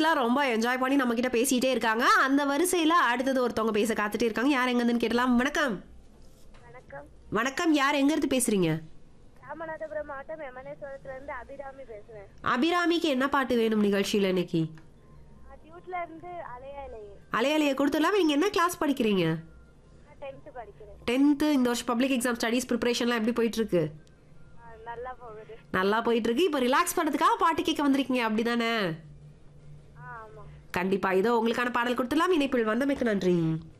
எல்லாம் ரொம்ப என்ஜாய் பண்ணி நம்ம கிட்ட பேசிட்டே இருக்காங்க அந்த வரிசையில அடுத்தது ஒருத்தவங்க பேச காத்துட்டே இருக்காங்க யார் எங்க இருந்துன்னு கேட்டலாம் வணக்கம் வணக்கம் வணக்கம் யார் எங்க இருந்து பேசுறீங்க ராமநாதபுரம் மாவட்டம் எமனேஸ்வரத்துல இருந்து அபிராமி பேசுறேன் அபிராமிக்கு என்ன பாட்டு வேணும் நிகழ்ச்சியில இன்னைக்கு நான் டியூட்ல இருந்து அலையாலையே அலையாலையை கொடுத்துடலாம் நீங்க என்ன கிளாஸ் படிக்கிறீங்க நான் டென்த்து படிக்கிறேன் டென்த்து இந்த வருஷம் பப்ளிக் எக்ஸாம் ஸ்டடீஸ் ப்ரிப்பரேஷன்லாம் எப்படி போயிட்டு இருக்கு ஆ, நல்லா போகுது நல்லா போயிட்டு இருக்கு இப்போ ரிலாக்ஸ் பண்ணதுக்காக பாட்டு கேட்க வந்திருக்கீங்க அப்படிதானே ஆ ஆமா கண்டிப்பா இதோ உங்களுக்கான பாடல் கொடுத்துடலாம் இணைப்பில் வந்தமைக்கு நன்றி